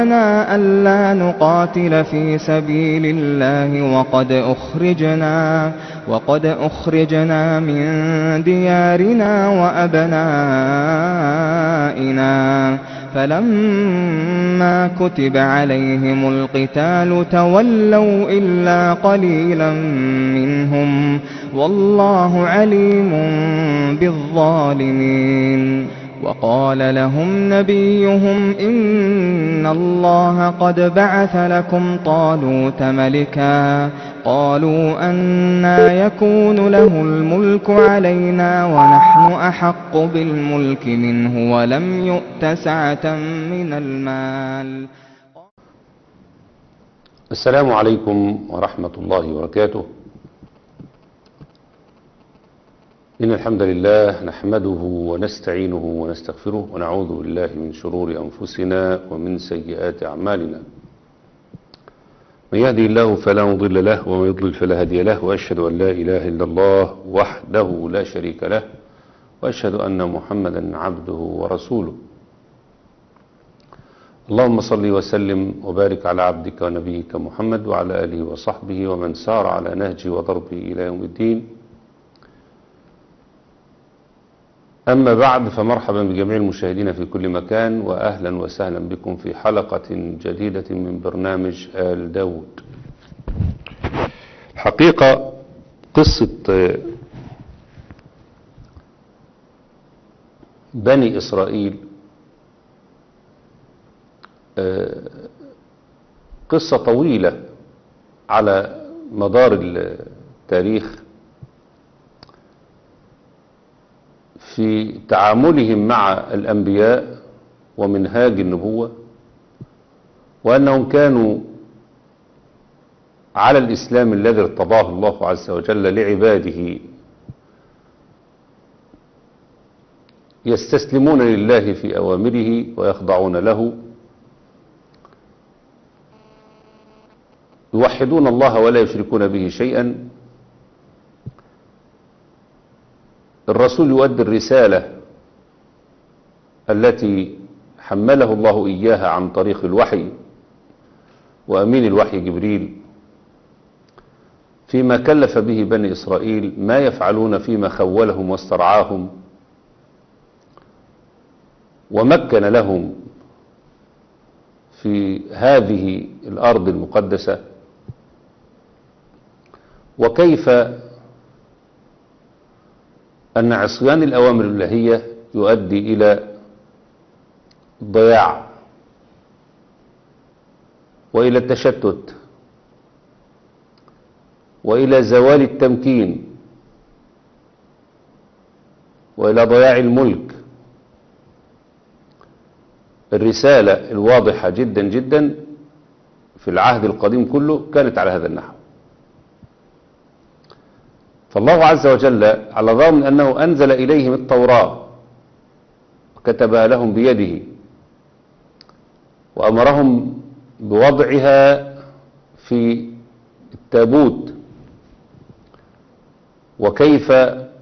لنا ألا نقاتل في سبيل الله وقد أخرجنا وقد أخرجنا من ديارنا وأبنائنا فلما كتب عليهم القتال تولوا إلا قليلا منهم والله عليم بالظالمين وقال لهم نبيهم إن الله قد بعث لكم طالوت ملكا قالوا أنا يكون له الملك علينا ونحن أحق بالملك منه ولم يؤت سعة من المال السلام عليكم ورحمة الله وبركاته إن الحمد لله نحمده ونستعينه ونستغفره ونعوذ بالله من شرور أنفسنا ومن سيئات أعمالنا من يهدي الله فلا مضل له ومن يضلل فلا هادي له وأشهد أن لا إله إلا الله وحده لا شريك له وأشهد أن محمدا عبده ورسوله اللهم صل وسلم وبارك على عبدك ونبيك محمد وعلى آله وصحبه ومن سار على نهجه وضربه إلى يوم الدين أما بعد فمرحبا بجميع المشاهدين في كل مكان وأهلا وسهلا بكم في حلقة جديدة من برنامج آل داود حقيقة قصة بني إسرائيل قصة طويلة على مدار التاريخ في تعاملهم مع الأنبياء ومنهاج النبوة وأنهم كانوا على الإسلام الذي ارتضاه الله عز وجل لعباده يستسلمون لله في أوامره ويخضعون له يوحدون الله ولا يشركون به شيئا الرسول يؤدي الرسالة التي حمله الله إياها عن طريق الوحي وأمين الوحي جبريل فيما كلف به بني إسرائيل ما يفعلون فيما خولهم واسترعاهم ومكن لهم في هذه الأرض المقدسة وكيف أن عصيان الأوامر الإلهية يؤدي إلى الضياع وإلى التشتت وإلى زوال التمكين وإلى ضياع الملك الرسالة الواضحة جدا جدا في العهد القديم كله كانت على هذا النحو فالله عز وجل على الرغم من أنه أنزل إليهم التوراة وكتبها لهم بيده وأمرهم بوضعها في التابوت وكيف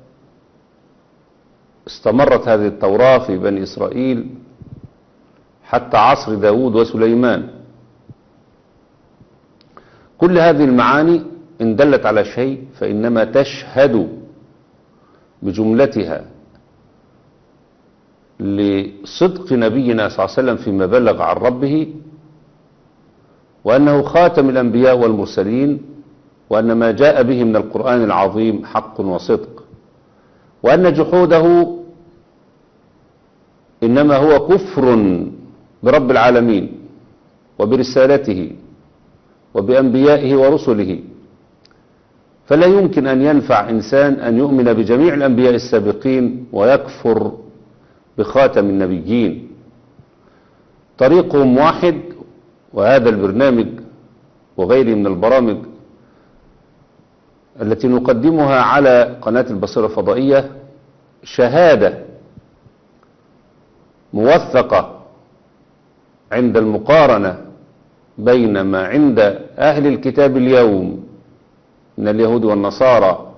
استمرت هذه التوراة في بني إسرائيل حتى عصر داود وسليمان كل هذه المعاني إن دلت على شيء فإنما تشهد بجملتها لصدق نبينا صلى الله عليه وسلم فيما بلغ عن ربه وأنه خاتم الأنبياء والمرسلين وأن ما جاء به من القرآن العظيم حق وصدق وأن جحوده إنما هو كفر برب العالمين وبرسالته وبأنبيائه ورسله فلا يمكن أن ينفع إنسان أن يؤمن بجميع الأنبياء السابقين ويكفر بخاتم النبيين طريقهم واحد وهذا البرنامج وغيره من البرامج التي نقدمها على قناة البصيرة الفضائية شهادة موثقة عند المقارنة بين ما عند أهل الكتاب اليوم من اليهود والنصارى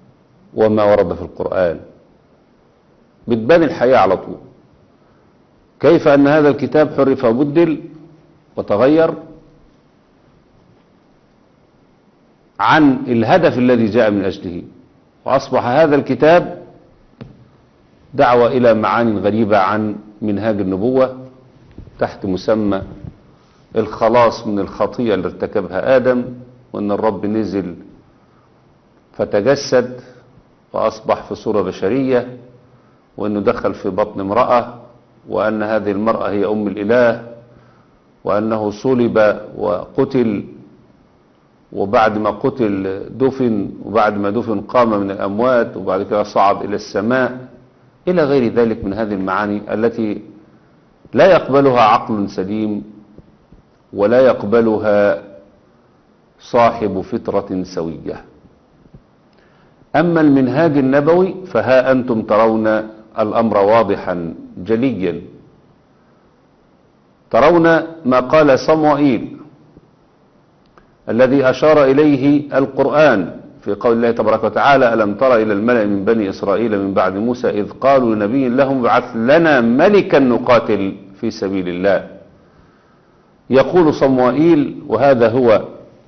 وما ورد في القرآن بتبان الحياة على طول كيف أن هذا الكتاب حرف وبدل وتغير عن الهدف الذي جاء من أجله وأصبح هذا الكتاب دعوة إلى معاني غريبة عن منهاج النبوة تحت مسمى الخلاص من الخطيئة اللي ارتكبها آدم وأن الرب نزل فتجسد وأصبح في صورة بشرية وأنه دخل في بطن امرأة وأن هذه المرأة هي أم الإله وأنه صلب وقتل وبعد ما قتل دفن وبعد ما دفن قام من الأموات وبعد كده صعد إلى السماء إلى غير ذلك من هذه المعاني التي لا يقبلها عقل سليم ولا يقبلها صاحب فطرة سوية أما المنهاج النبوي فها أنتم ترون الأمر واضحا جليا ترون ما قال صموئيل الذي أشار إليه القرآن في قول الله تبارك وتعالى ألم تر إلى الملأ من بني إسرائيل من بعد موسى إذ قالوا لنبي لهم ابعث لنا ملكا نقاتل في سبيل الله يقول صموئيل وهذا هو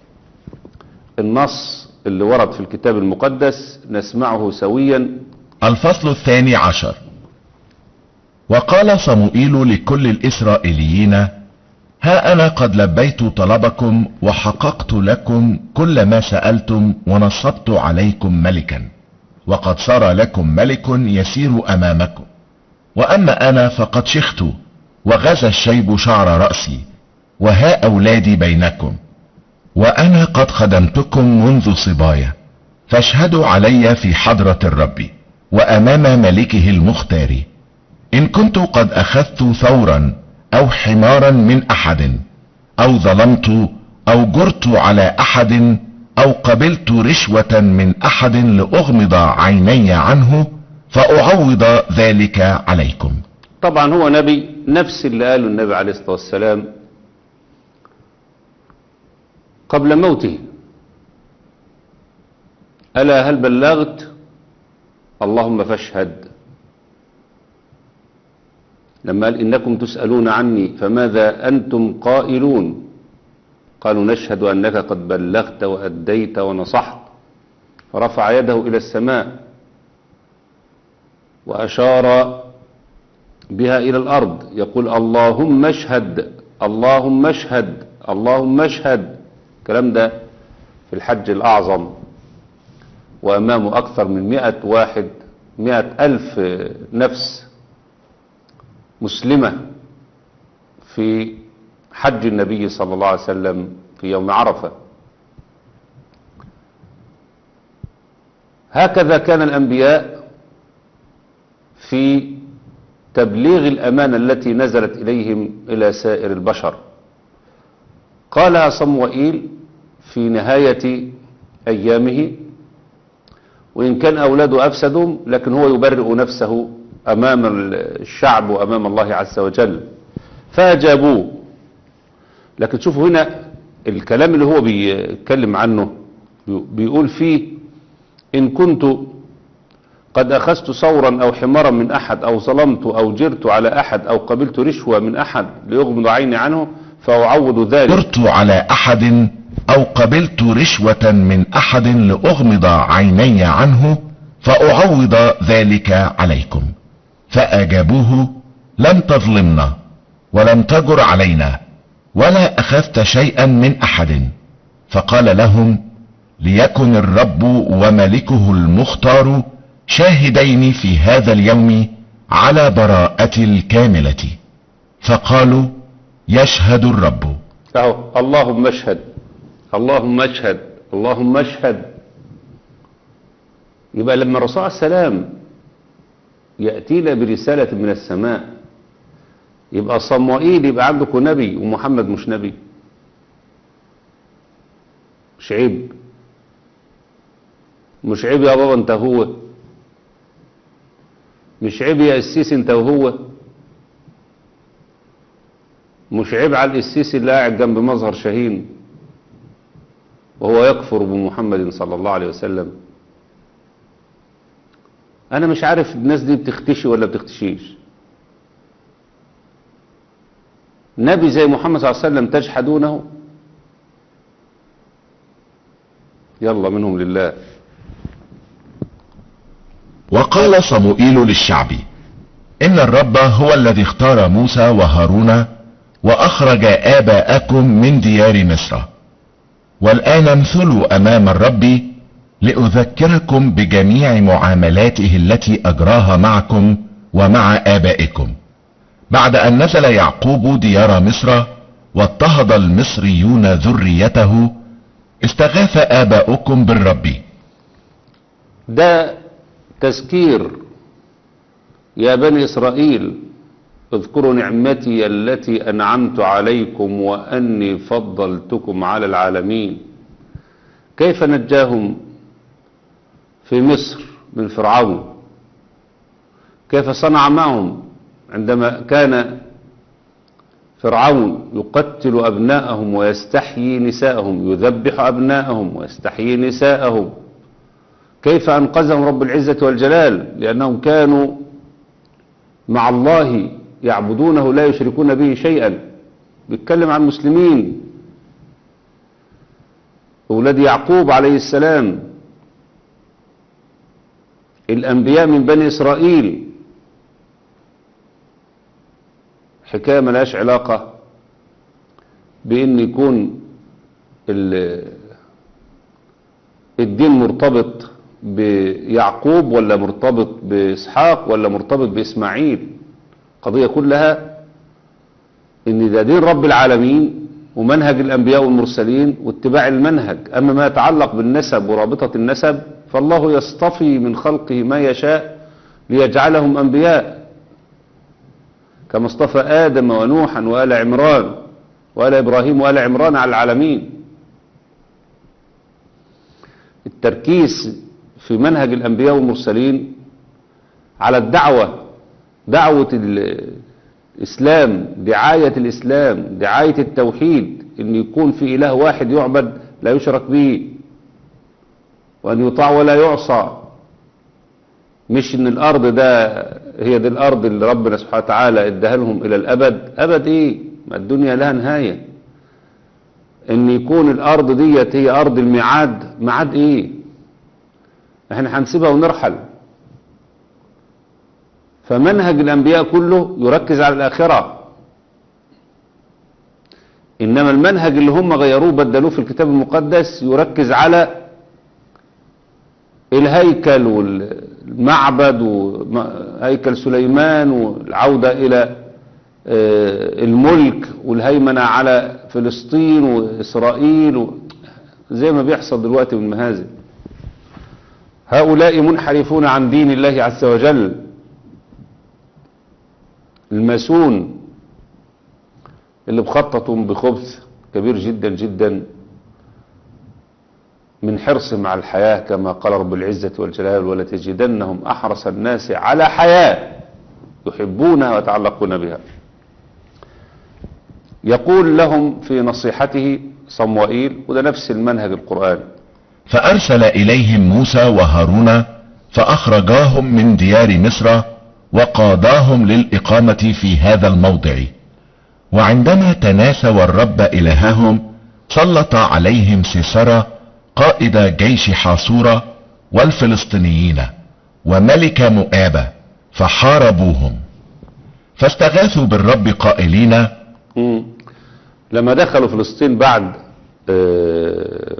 النص اللي ورد في الكتاب المقدس نسمعه سويا الفصل الثاني عشر وقال صموئيل لكل الإسرائيليين ها أنا قد لبيت طلبكم وحققت لكم كل ما سألتم ونصبت عليكم ملكا وقد صار لكم ملك يسير أمامكم وأما أنا فقد شخت وغزى الشيب شعر رأسي وها أولادي بينكم وأنا قد خدمتكم منذ صبايا فاشهدوا علي في حضرة الرب وأمام ملكه المختار إن كنت قد أخذت ثورا أو حمارا من أحد أو ظلمت أو جرت على أحد أو قبلت رشوة من أحد لأغمض عيني عنه فأعوض ذلك عليكم طبعا هو نبي نفس اللي قاله النبي عليه الصلاة والسلام قبل موته ألا هل بلغت اللهم فاشهد لما قال إنكم تسألون عني فماذا أنتم قائلون قالوا نشهد أنك قد بلغت وأديت ونصحت فرفع يده إلى السماء وأشار بها إلى الأرض يقول اللهم اشهد اللهم اشهد اللهم اشهد الكلام ده في الحج الأعظم وأمامه أكثر من مئة واحد مئة ألف نفس مسلمة في حج النبي صلى الله عليه وسلم في يوم عرفة هكذا كان الأنبياء في تبليغ الأمانة التي نزلت إليهم إلى سائر البشر قالها صموئيل في نهاية أيامه وإن كان أولاده أفسدهم لكن هو يبرئ نفسه أمام الشعب وأمام الله عز وجل فأجابوه لكن شوفوا هنا الكلام اللي هو بيتكلم عنه بيقول فيه إن كنت قد أخذت صورا أو حمارا من أحد أو ظلمت أو جرت على أحد أو قبلت رشوة من أحد ليغمض عيني عنه فأعوض ذلك جرت على أحد أو قبلت رشوة من أحد لأغمض عيني عنه فأعوض ذلك عليكم فأجابوه لم تظلمنا ولم تجر علينا ولا أخذت شيئا من أحد فقال لهم ليكن الرب وملكه المختار شاهدين في هذا اليوم على براءة الكاملة فقالوا يشهد الرب أهو اللهم اشهد اللهم اشهد اللهم اشهد يبقى لما الرسول عليه السلام يأتينا برسالة من السماء يبقى صموئيل يبقى عندكم نبي ومحمد مش نبي مش عيب مش عيب يا بابا انت هو مش عيب يا السيسي انت وهو مش عيب على السيسي اللي قاعد جنب مظهر شاهين وهو يكفر بمحمد صلى الله عليه وسلم انا مش عارف الناس دي بتختشي ولا بتختشيش نبي زي محمد صلى الله عليه وسلم تجحدونه يلا منهم لله وقال صموئيل للشعب ان الرب هو الذي اختار موسى وهارون واخرج اباءكم من ديار مصر والان امثلوا امام الرب لاذكركم بجميع معاملاته التي اجراها معكم ومع ابائكم بعد ان نزل يعقوب ديار مصر واضطهد المصريون ذريته استغاث اباؤكم بالرب ده تذكير يا بني إسرائيل اذكروا نعمتي التي أنعمت عليكم وأني فضلتكم على العالمين كيف نجاهم في مصر من فرعون كيف صنع معهم عندما كان فرعون يقتل أبناءهم ويستحيي نساءهم يذبح أبناءهم ويستحيي نساءهم كيف أنقذهم رب العزة والجلال لأنهم كانوا مع الله يعبدونه لا يشركون به شيئا بيتكلم عن المسلمين أولاد يعقوب عليه السلام الأنبياء من بني إسرائيل حكاية ملهاش علاقة بأن يكون الدين مرتبط بيعقوب ولا مرتبط بإسحاق ولا مرتبط بإسماعيل قضية كلها ان ده دين رب العالمين ومنهج الأنبياء والمرسلين واتباع المنهج أما ما يتعلق بالنسب ورابطة النسب فالله يصطفي من خلقه ما يشاء ليجعلهم أنبياء كما اصطفى آدم ونوحا وآل عمران وآل إبراهيم وآل عمران على العالمين التركيز في منهج الأنبياء والمرسلين على الدعوة دعوة الإسلام دعاية الإسلام دعاية التوحيد أن يكون في إله واحد يعبد لا يشرك به وأن يطاع ولا يعصى مش ان الارض ده هي دي الارض اللي ربنا سبحانه وتعالى اداها لهم الى الابد ابد ايه ما الدنيا لها نهاية ان يكون الارض ديت هي ارض الميعاد ميعاد ايه احنا هنسيبها ونرحل فمنهج الانبياء كله يركز على الاخرة انما المنهج اللي هم غيروه بدلوه في الكتاب المقدس يركز على الهيكل والمعبد وهيكل سليمان والعودة إلى الملك والهيمنة على فلسطين وإسرائيل زي ما بيحصل دلوقتي من مهازل هؤلاء منحرفون عن دين الله عز وجل الماسون اللي بخططوا بخبث كبير جدا جدا من حرصهم على الحياة كما قال رب العزة والجلال ولتجدنهم أحرص الناس على حياة يحبونها ويتعلقون بها يقول لهم في نصيحته صموئيل وده نفس المنهج القرآن فأرسل إليهم موسى وهارون فأخرجاهم من ديار مصر وقاداهم للإقامة في هذا الموضع وعندما تناسوا الرب إلههم سلط عليهم سيسرى قائد جيش حاصورة والفلسطينيين وملك مؤابة فحاربوهم فاستغاثوا بالرب قائلين مم. لما دخلوا فلسطين بعد آه،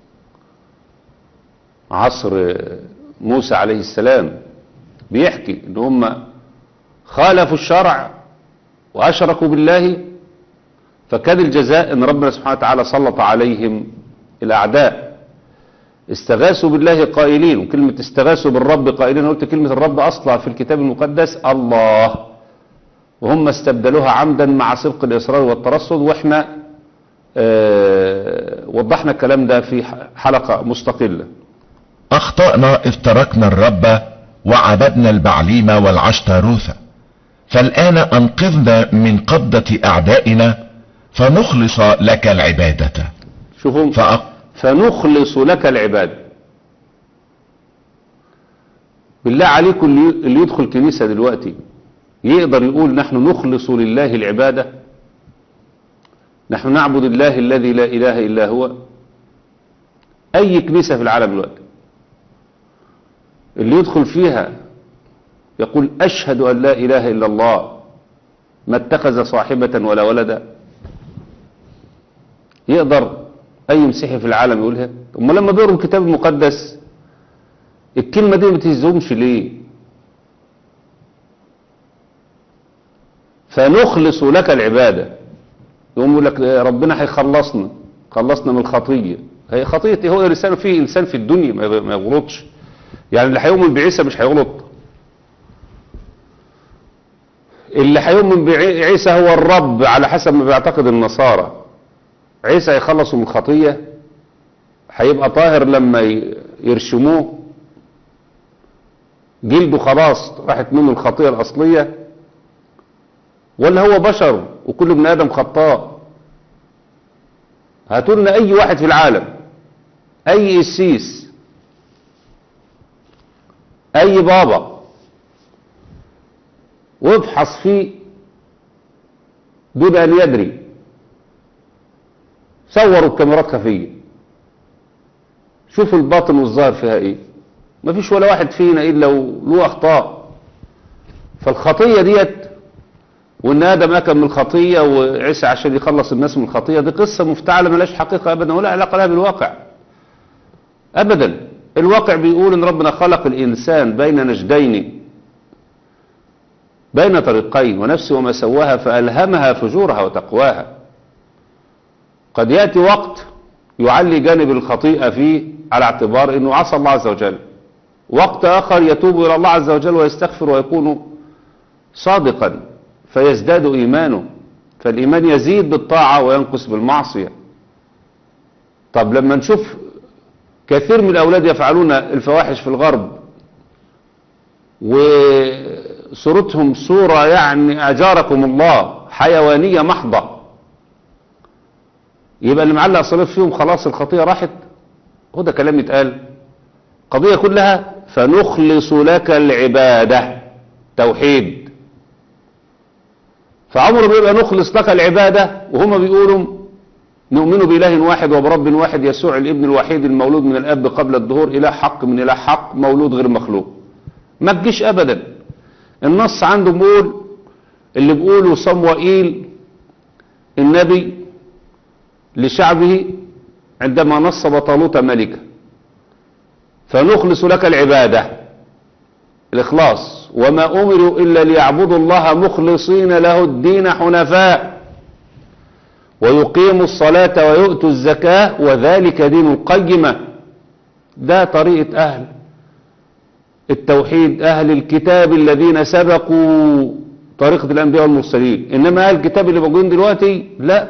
عصر موسى عليه السلام بيحكي ان هم خالفوا الشرع واشركوا بالله فكان الجزاء ان ربنا سبحانه وتعالى سلط عليهم الاعداء استغاثوا بالله قائلين وكلمة استغاثوا بالرب قائلين قلت كلمة الرب اصلا في الكتاب المقدس الله وهم استبدلوها عمدا مع صدق الاصرار والترصد واحنا اه وضحنا الكلام ده في حلقة مستقلة اخطأنا اذ تركنا الرب وعبدنا البعليم والعشتاروث فالان انقذنا من قبضة اعدائنا فنخلص لك العبادة شوفوا فأق... فنخلص لك العبادة بالله عليكم اللي اللي يدخل كنيسة دلوقتي يقدر يقول نحن نخلص لله العبادة نحن نعبد الله الذي لا إله إلا هو أي كنيسة في العالم دلوقتي اللي يدخل فيها يقول أشهد أن لا إله إلا الله ما اتخذ صاحبة ولا ولدا يقدر أي مسيحي في العالم يقولها أما لما بيقروا الكتاب المقدس الكلمة دي ما بتهزهمش ليه فنخلص لك العبادة يقوم يقول لك ربنا هيخلصنا خلصنا من الخطية هي خطية إيه؟ هو الإنسان فيه إنسان في الدنيا ما ما يغلطش يعني اللي هيؤمن بعيسى مش هيغلط اللي هيؤمن بعيسى هو الرب على حسب ما بيعتقد النصارى عيسى هيخلصوا من الخطية هيبقى طاهر لما ي- يرشموه جلده خلاص راحت منه الخطية الأصلية ولا هو بشر وكل ابن آدم خطاء هاتوا لنا أي واحد في العالم أي قسيس أي بابا وابحث فيه دون أن يدري صوروا بكاميرات خفية شوفوا الباطن والظاهر فيها ايه مفيش ولا واحد فينا الا له اخطاء فالخطية ديت وان ادم اكل من الخطية وعيسى عشان يخلص الناس من الخطية دي قصة مفتعلة ملاش حقيقة ابدا ولا علاقة لها بالواقع ابدا الواقع بيقول ان ربنا خلق الانسان بين نجدين بين طريقين ونفس وما سواها فألهمها فجورها وتقواها قد يأتي وقت يعلي جانب الخطيئة فيه على اعتبار انه عصى الله عز وجل وقت اخر يتوب الى الله عز وجل ويستغفر ويكون صادقا فيزداد ايمانه فالايمان يزيد بالطاعة وينقص بالمعصية طب لما نشوف كثير من الاولاد يفعلون الفواحش في الغرب وصورتهم صورة يعني اجاركم الله حيوانية محضة يبقى اللي معلق صليب فيهم خلاص الخطية راحت هو ده كلام يتقال قضية كلها فنخلص لك العبادة توحيد فعمر بيبقى نخلص لك العبادة وهم بيقولوا نؤمن بإله واحد وبرب واحد يسوع الابن الوحيد المولود من الأب قبل الظهور إله حق من إله حق مولود غير مخلوق ما تجيش أبدا النص عنده بيقول اللي بيقوله صموئيل النبي لشعبه عندما نصب طالوت ملكا فنخلص لك العبادة الإخلاص وما أمروا إلا ليعبدوا الله مخلصين له الدين حنفاء ويقيموا الصلاة ويؤتوا الزكاة وذلك دين القيمة ده طريقة أهل التوحيد أهل الكتاب الذين سبقوا طريقة الأنبياء والمرسلين إنما أهل الكتاب اللي موجودين دلوقتي لا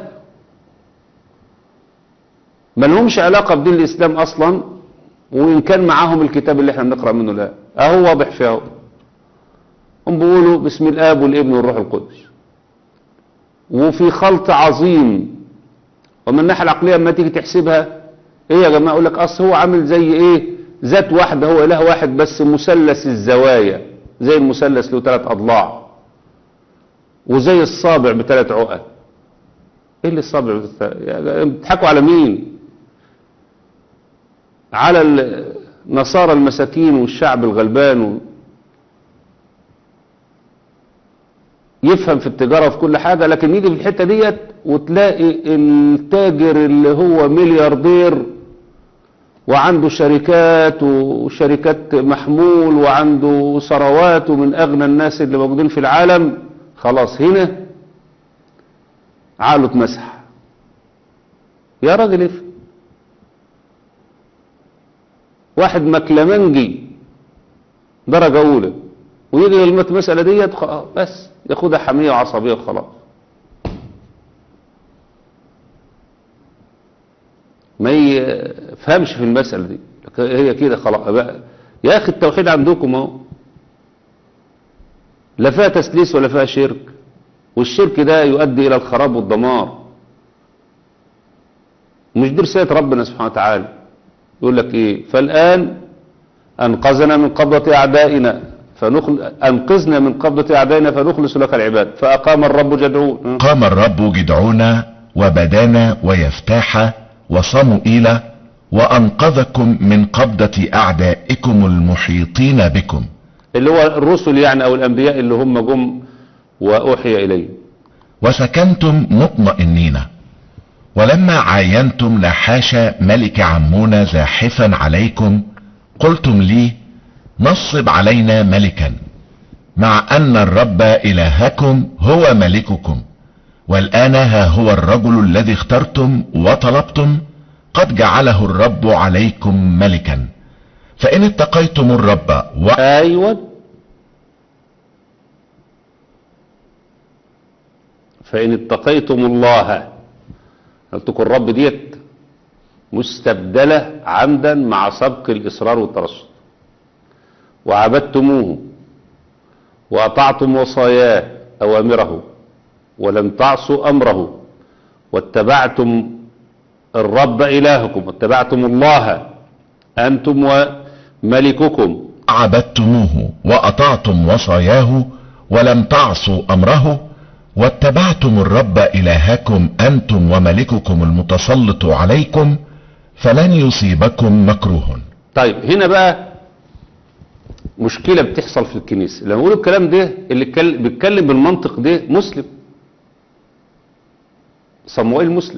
ما لهمش علاقة بدين الإسلام أصلا وإن كان معاهم الكتاب اللي احنا بنقرأ منه الآن أهو واضح فيه هم بيقولوا باسم الآب والابن والروح القدس وفي خلط عظيم ومن الناحية العقلية لما تيجي تحسبها ايه يا جماعة اقول لك اصل هو عامل زي ايه ذات واحدة هو اله واحد بس مثلث الزوايا زي المثلث له ثلاث اضلاع وزي الصابع بثلاث عقد ايه اللي الصابع بثلاث بتضحكوا على مين على النصارى المساكين والشعب الغلبان و... يفهم في التجارة وفي كل حاجة لكن يجي في الحتة ديت وتلاقي التاجر اللي هو ملياردير وعنده شركات وشركات محمول وعنده ثروات ومن أغنى الناس اللي موجودين في العالم خلاص هنا عقله اتمسح يا راجل افهم واحد مكلمنجي درجة أولى ويجي المسألة ديت بس ياخدها حمية وعصبية وخلاص ما يفهمش في المسألة دي هي كده خلاص بقى يا أخي التوحيد عندكم اهو لا فيها تسليس ولا فيها شرك والشرك ده يؤدي إلى الخراب والدمار مش دي رسالة ربنا سبحانه وتعالى يقول لك ايه فالآن أنقذنا من قبضة أعدائنا فنخل... أنقذنا من قبضة أعدائنا فنخلص لك العباد فأقام الرب جدعون قام الرب جدعون وبدانا ويفتاح وصموئيل وأنقذكم من قبضة أعدائكم المحيطين بكم اللي هو الرسل يعني او الانبياء اللي هم جم واوحي اليهم وسكنتم مطمئنين ولما عاينتم نحاش ملك عمون زاحفا عليكم قلتم لي نصب علينا ملكا مع ان الرب الهكم هو ملككم والان ها هو الرجل الذي اخترتم وطلبتم قد جعله الرب عليكم ملكا فان اتقيتم الرب و... ايوه فان اتقيتم الله قلت لكم الرب ديت مستبدله عمدا مع سبق الاصرار والترصد وعبدتموه واطعتم وصاياه اوامره ولم تعصوا امره واتبعتم الرب الهكم واتبعتم الله انتم وملككم عبدتموه واطعتم وصاياه ولم تعصوا امره واتبعتم الرب الهكم انتم وملككم المتسلط عليكم فلن يصيبكم مكروه طيب هنا بقى مشكلة بتحصل في الكنيسة لما يقولوا الكلام ده اللي اتكل- بيتكلم بالمنطق ده مسلم صموئيل مسلم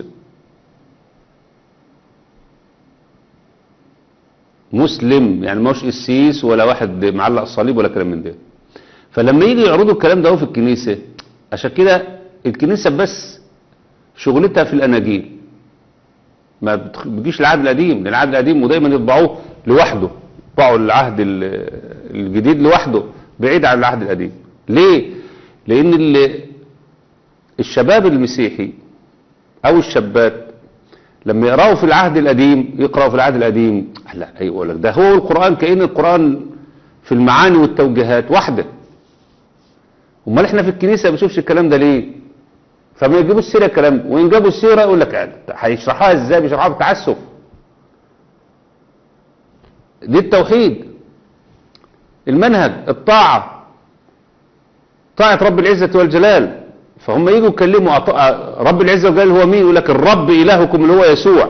مسلم يعني مش قسيس ولا واحد معلق صليب ولا كلام من ده فلما يجي يعرضوا الكلام ده هو في الكنيسة عشان كده الكنيسة بس شغلتها في الأناجيل ما بتخ- بتجيش العهد القديم لأن العهد القديم ودايما يطبعوه لوحده يطبعوا العهد ال- الجديد لوحده بعيد عن العهد القديم ليه؟ لأن ال- الشباب المسيحي أو الشابات لما يقرأوا في العهد القديم يقرأوا في العهد القديم لا يقول لك ده هو القرآن كأن القرآن في المعاني والتوجيهات واحدة امال احنا في الكنيسة ما بنشوفش الكلام ده ليه فما يجيبوا السيرة الكلام ده وإن جابوا السيرة يقول لك آه، هيشرحوها ازاي بيشرحوها بالتعسف دي التوحيد المنهج الطاعة طاعة رب العزة والجلال فهم يجوا يكلموا أط- رب العزة والجلال هو مين يقول لك الرب إلهكم اللي هو يسوع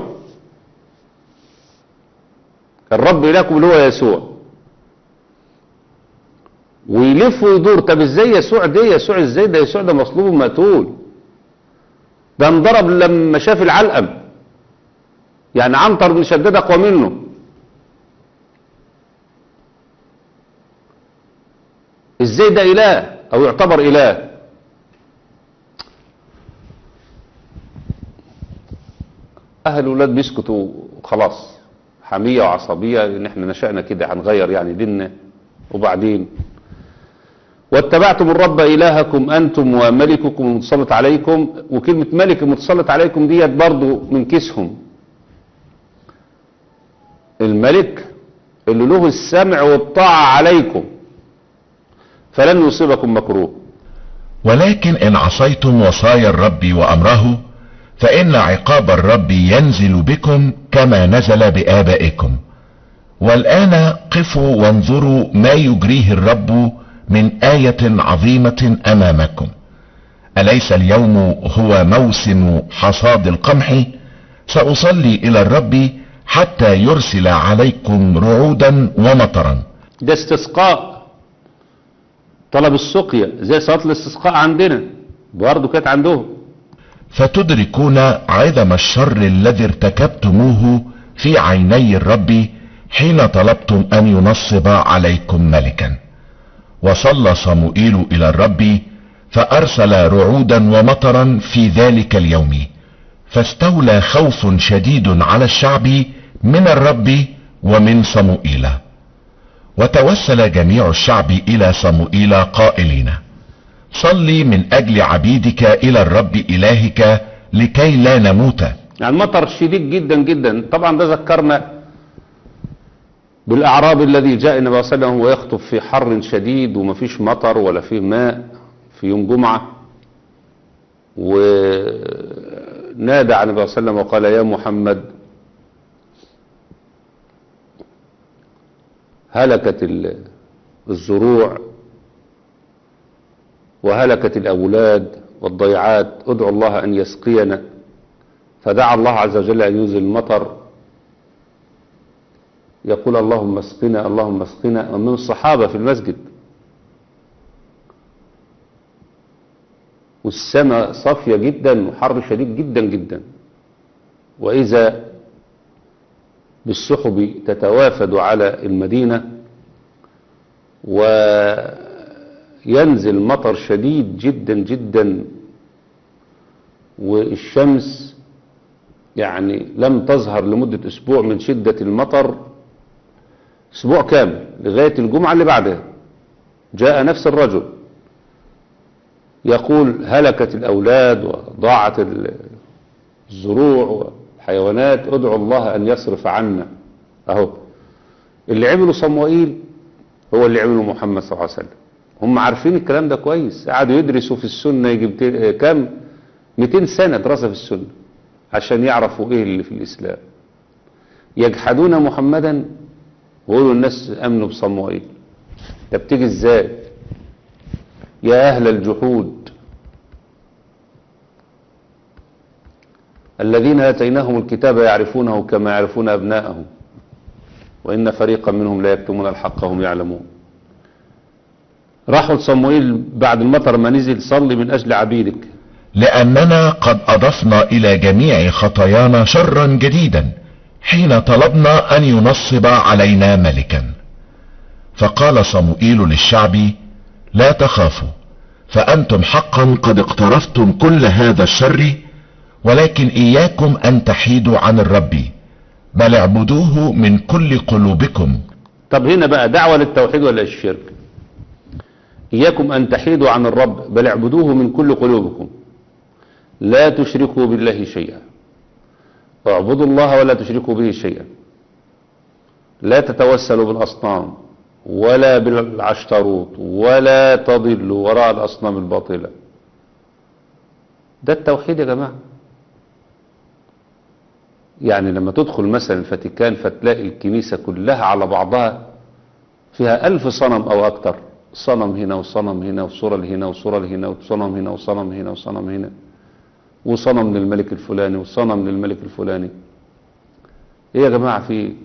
الرب إلهكم اللي هو يسوع ويلف ويدور طب ازاي يسوع ده يسوع ازاي ده يسوع ده مصلوب ومقتول ده انضرب لما شاف العلقم يعني عنتر بن شداد اقوى منه ازاي ده اله او يعتبر اله اهل الولاد بيسكتوا خلاص حمية وعصبية ان احنا نشأنا كده هنغير يعني ديننا وبعدين واتبعتم الرب إلهكم أنتم وملككم المتسلط عليكم وكلمة ملك المتسلط عليكم ديت برضو من كيسهم الملك اللي له السمع والطاعة عليكم فلن يصيبكم مكروه ولكن ان عصيتم وصايا الرب وامره فان عقاب الرب ينزل بكم كما نزل بابائكم والان قفوا وانظروا ما يجريه الرب من ايه عظيمه امامكم اليس اليوم هو موسم حصاد القمح ساصلي الى الرب حتى يرسل عليكم رعودا ومطرا ده استسقاء طلب السقيا زي صلاة الاستسقاء عندنا برضه كانت عندهم فتدركون عظم الشر الذي ارتكبتموه في عيني الرب حين طلبتم ان ينصب عليكم ملكا وصلى صموئيل الى الرب فارسل رعودا ومطرا في ذلك اليوم فاستولى خوف شديد على الشعب من الرب ومن صموئيل وتوسل جميع الشعب الى صموئيل قائلين صلي من اجل عبيدك الى الرب الهك لكي لا نموت يعني المطر شديد جدا جدا طبعا ده ذكرنا بالأعراب الذي جاء النبي صلى الله عليه وسلم ويخطب في حر شديد ومفيش مطر ولا فيه ماء في يوم جمعة ونادى على النبي صلى الله عليه وسلم وقال يا محمد هلكت ال- الزروع وهلكت الأولاد والضيعات ادعو الله أن يسقينا فدعا الله عز وجل أن ينزل المطر يقول اللهم اسقنا اللهم اسقنا ومن الصحابة في المسجد والسماء صافية جدا وحر شديد جدا جدا وإذا بالسحب تتوافد على المدينة وينزل مطر شديد جدا جدا والشمس يعني لم تظهر لمدة أسبوع من شدة المطر أسبوع كامل لغاية الجمعة اللي بعدها جاء نفس الرجل يقول هلكت الأولاد وضاعت الزروع والحيوانات ادعوا الله أن يصرف عنا أهو اللي عمله صموئيل هو اللي عمله محمد صلى الله عليه وسلم هم عارفين الكلام ده كويس قعدوا يدرسوا في السنة يجيب كام 200 سنة دراسة في السنة عشان يعرفوا ايه اللي في الإسلام يجحدون محمدا ويقولوا الناس امنوا بصموئيل ده بتيجي ازاي يا اهل الجحود الذين اتيناهم الكتاب يعرفونه كما يعرفون ابناءهم وان فريقا منهم لا يكتمون الحق هم يعلمون راحوا لصموئيل بعد المطر ما نزل صلي من اجل عبيدك لأننا قد أضفنا إلى جميع خطايانا شرا جديدا حين طلبنا أن ينصب علينا ملكا فقال صموئيل للشعب لا تخافوا فأنتم حقا قد اقترفتم كل هذا الشر ولكن إياكم أن تحيدوا عن الرب بل اعبدوه من كل قلوبكم طب هنا بقى دعوة للتوحيد ولا الشرك إياكم أن تحيدوا عن الرب بل اعبدوه من كل قلوبكم لا تشركوا بالله شيئا واعبدوا الله ولا تشركوا به شيئا لا تتوسلوا بالأصنام ولا بالعشتروط ولا تضلوا وراء الأصنام الباطلة ده التوحيد يا جماعة يعني لما تدخل مثلا الفاتيكان فتلاقي الكنيسة كلها على بعضها فيها ألف صنم أو أكتر صنم هنا وصنم هنا وصورة هنا وصورة هنا وصنم هنا وصنم هنا وصنم هنا وصنم للملك الفلاني وصنم للملك الفلاني ايه يا جماعة في ايه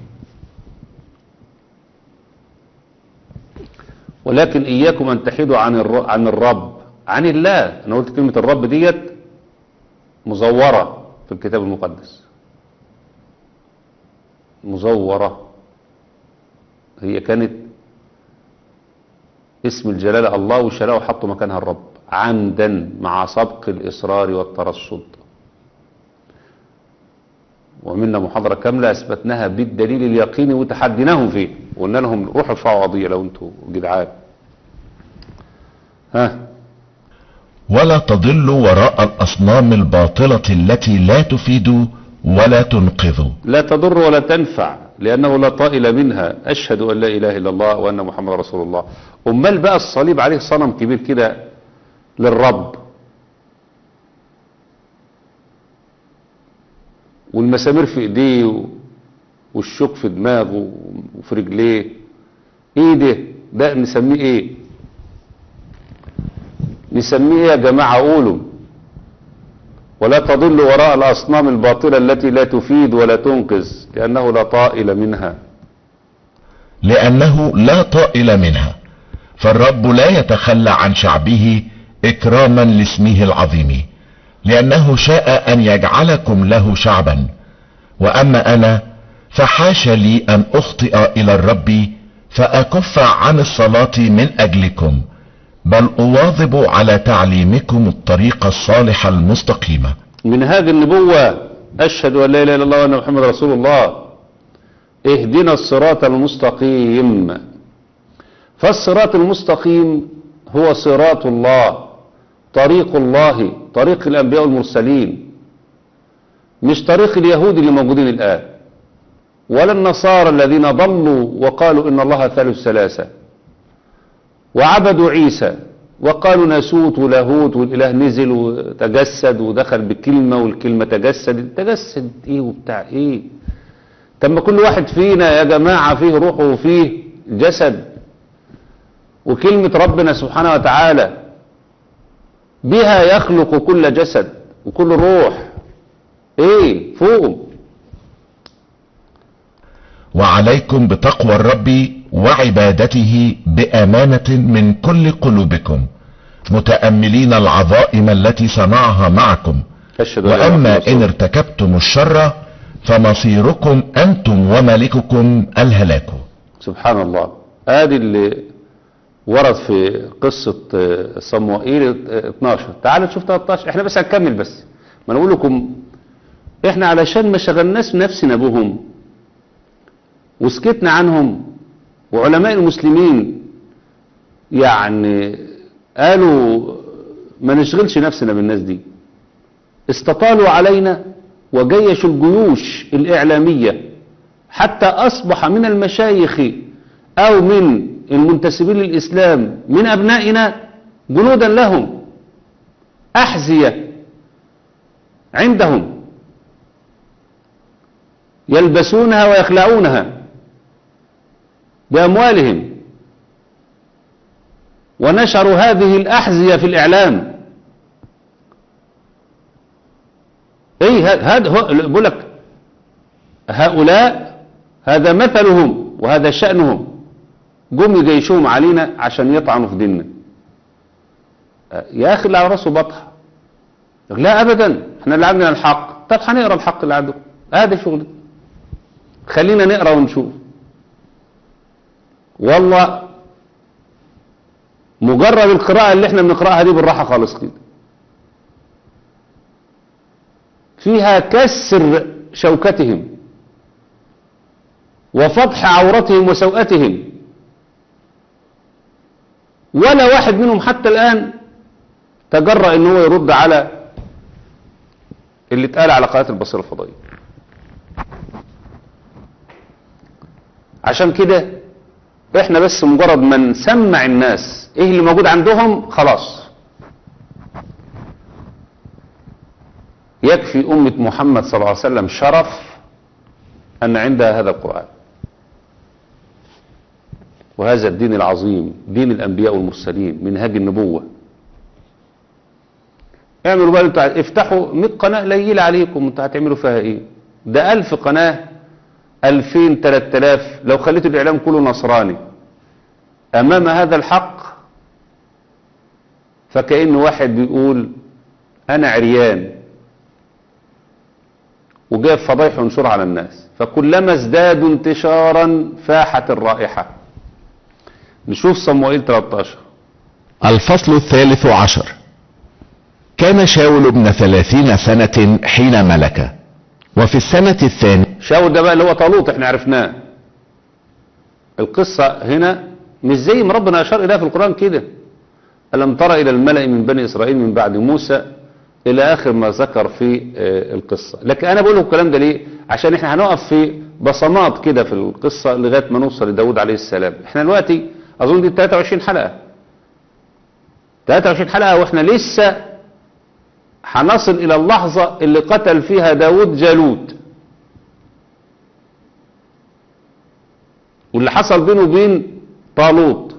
ولكن اياكم ان تحيدوا عن الر... عن الرب عن الله انا قلت كلمة الرب ديت مزورة في الكتاب المقدس مزورة هي كانت اسم الجلالة الله وشلاه وحطوا مكانها الرب عمدا مع سبق الإصرار والترصد ومنا محاضرة كاملة أثبتناها بالدليل اليقيني وتحديناهم فيه وقلنا لهم روحوا ارفعوا قضية لو انتوا جدعان ها ولا تضلوا وراء الأصنام الباطلة التي لا تفيد ولا تنقذ لا تضر ولا تنفع لأنه لا طائل منها أشهد أن لا إله إلا الله وأن محمد رسول الله أمال بقى الصليب عليه صنم كبير كده للرب والمسامير في ايديه والشوك في دماغه وفي رجليه ايه ده ده نسميه ايه نسميه ايه يا جماعة قولوا ولا تضل وراء الأصنام الباطلة التي لا تفيد ولا تنقذ لأنه لا طائل منها لأنه لا طائل منها فالرب لا يتخلى عن شعبه إكراما لاسمه العظيم لأنه شاء أن يجعلكم له شعبا وأما أنا فحاش لي أن أخطئ إلى الرب فأكف عن الصلاة من أجلكم بل أواظب على تعليمكم الطريق الصالح المستقيم منهاج النبوة أشهد أن لا إله إلا الله وأن محمد رسول الله اهدنا الصراط المستقيم فالصراط المستقيم هو صراط الله طريق الله طريق الأنبياء والمرسلين مش طريق اليهود اللي موجودين الآن ولا النصارى الذين ضلوا وقالوا إن الله ثالث ثلاثة وعبدوا عيسى وقالوا ناسوت ولاهوت والإله نزل وتجسد ودخل بكلمة والكلمة تجسد تجسد ايه وبتاع ايه طب ما كل واحد فينا يا جماعة فيه روحه وفيه جسد وكلمة ربنا سبحانه وتعالى بها يخلق كل جسد وكل روح ايه فوقهم وعليكم بتقوى الرب وعبادته بامانه من كل قلوبكم متاملين العظائم التي صنعها معكم أشهد أن لا إله إلا واما الله. ان ارتكبتم الشر فمصيركم انتم وملككم الهلاك سبحان الله ادي اللي ورد في قصة آه، صموئيل آه، 12 تعالوا نشوف 13 احنا بس هنكمل بس ما نقول لكم احنا علشان ما شغلناش نفسنا بهم وسكتنا عنهم وعلماء المسلمين يعني قالوا ما نشغلش نفسنا بالناس دي استطالوا علينا وجيشوا الجيوش الإعلامية حتى أصبح من المشايخ أو من المنتسبين للإسلام من أبنائنا جنودا لهم أحذية عندهم يلبسونها ويخلعونها بأموالهم ونشروا هذه الأحذية في الإعلام ايه هذا هو بقول لك هؤلاء هذا مثلهم وهذا شأنهم جم يجيشوهم علينا عشان يطعنوا في ديننا يا اخي اللي على راسه بطح لا ابدا احنا اللي عندنا الحق طب هنقرا الحق اللي عندكم هذا شغل خلينا نقرا ونشوف والله مجرد القراءة اللي احنا بنقراها دي بالراحة خالص كده فيها كسر شوكتهم وفضح عورتهم وسوءتهم ولا واحد منهم حتى الآن تجرأ ان هو يرد على اللي اتقال على قناة البصيرة الفضائية عشان كده احنا بس مجرد ما نسمع الناس ايه اللي موجود عندهم خلاص يكفي أمة محمد صلى الله عليه وسلم شرف أن عندها هذا القرآن وهذا الدين العظيم دين الأنبياء والمرسلين منهاج النبوة اعملوا بقى انتوا افتحوا 100 قناة قليلة عليكم انتوا هتعملوا فيها ايه ده 1000 قناة 2000 3000 لو خليتوا الإعلام كله نصراني أمام هذا الحق فكأن واحد بيقول أنا عريان وجايب فضايح ينشرها على الناس فكلما ازدادوا انتشارا فاحت الرائحة نشوف صموئيل 13 الفصل الثالث عشر كان شاول ابن ثلاثين سنة حين ملك وفي السنة الثانية شاول ده بقى اللي هو طالوت احنا عرفناه القصة هنا مش زي ما ربنا أشار إليها في القرآن كده ألم تر إلى الملأ من بني إسرائيل من بعد موسى إلى آخر ما ذكر في آه، القصة لكن أنا بقول لكم الكلام ده ليه عشان احنا هنقف في بصمات كده في القصة لغاية ما نوصل لداود عليه السلام احنا دلوقتي أظن دي 23 حلقة 23 حلقة واحنا لسه هنصل إلى اللحظة اللي قتل فيها داود جالوت واللي حصل بينه وبين طالوت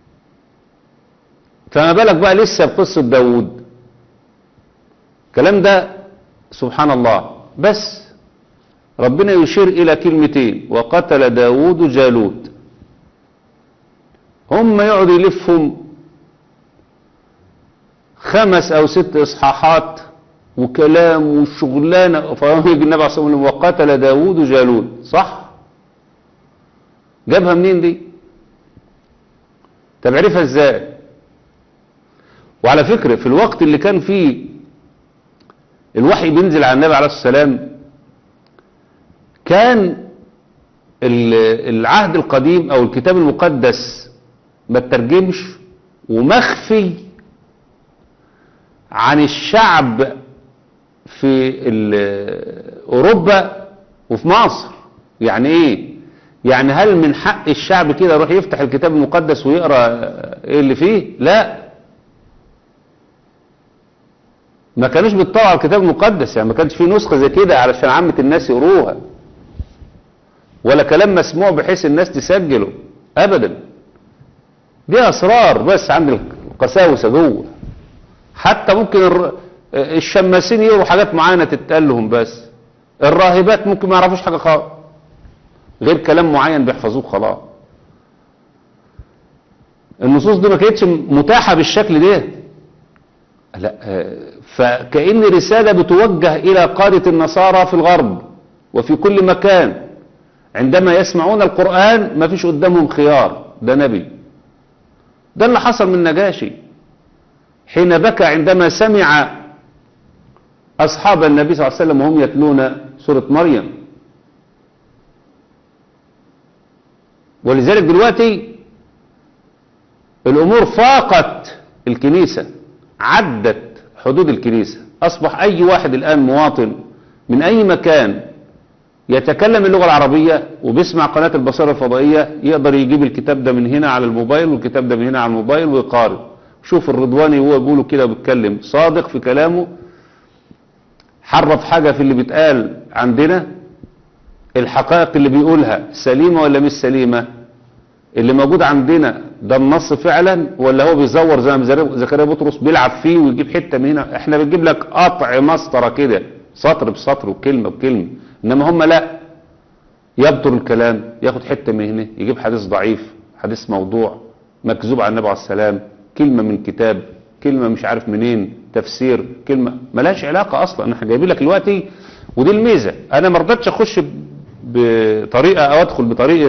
فما بالك بقى لسه بقصة داود الكلام ده سبحان الله بس ربنا يشير إلى كلمتين وقتل داود جالوت هم يقعدوا يلفهم خمس أو ست إصحاحات وكلام وشغلانة فيجي النبي عليه الصلاة والسلام وقتل داود جالوت صح جابها منين دي طب عرفها ازاي وعلى فكرة في الوقت اللي كان فيه الوحي بينزل على النبي عليه الصلاة والسلام كان ال- العهد القديم او الكتاب المقدس ما ترجمش ومخفي عن الشعب في ال- اوروبا وفي مصر يعني ايه يعني هل من حق الشعب كده يروح يفتح الكتاب المقدس ويقرا ايه اللي فيه لا ما كانوش بيطلعوا على الكتاب المقدس يعني ما كانش فيه نسخة زي كده علشان عامة الناس يقروها ولا كلام مسموع بحيث الناس تسجله ابدا دي اسرار بس عند القساوسة جوه حتى ممكن الر- الشماسين يقروا حاجات معينة تتقال لهم بس الراهبات ممكن ما يعرفوش حاجة خالص غير كلام معين بيحفظوه خلاص النصوص دي ما كانتش متاحة بالشكل ده لا آه، فكأن رسالة بتوجه إلى قادة النصارى في الغرب وفي كل مكان عندما يسمعون القرآن ما فيش قدامهم خيار ده نبي ده اللي حصل من نجاشي حين بكى عندما سمع أصحاب النبي صلى الله عليه وسلم وهم يتلون سورة مريم ولذلك دلوقتي الأمور فاقت الكنيسة عدت حدود الكنيسة أصبح أي واحد الآن مواطن من أي مكان يتكلم اللغة العربية وبيسمع قناة البصيرة الفضائية يقدر يجيب الكتاب ده من هنا على الموبايل والكتاب ده من هنا على الموبايل ويقارن شوف الرضواني وهو بيقوله كده بيتكلم صادق في كلامه حرف حاجة في اللي بيتقال عندنا الحقائق اللي بيقولها سليمة ولا مش سليمة اللي موجود عندنا ده النص فعلا ولا هو بيزور زي ما زكريا بطرس بيلعب فيه ويجيب حتة من هنا احنا بنجيب لك قطع مسطرة كده سطر بسطر وكلمة بكلمة انما هم لا يبطر الكلام ياخد حتة من هنا يجيب حديث ضعيف حديث موضوع مكذوب على النبي عليه السلام كلمة من كتاب كلمة مش عارف منين تفسير كلمة ملهاش علاقة اصلا احنا جايبين لك دلوقتي ودي الميزة انا ما رضيتش اخش بطريقة او ادخل بطريقة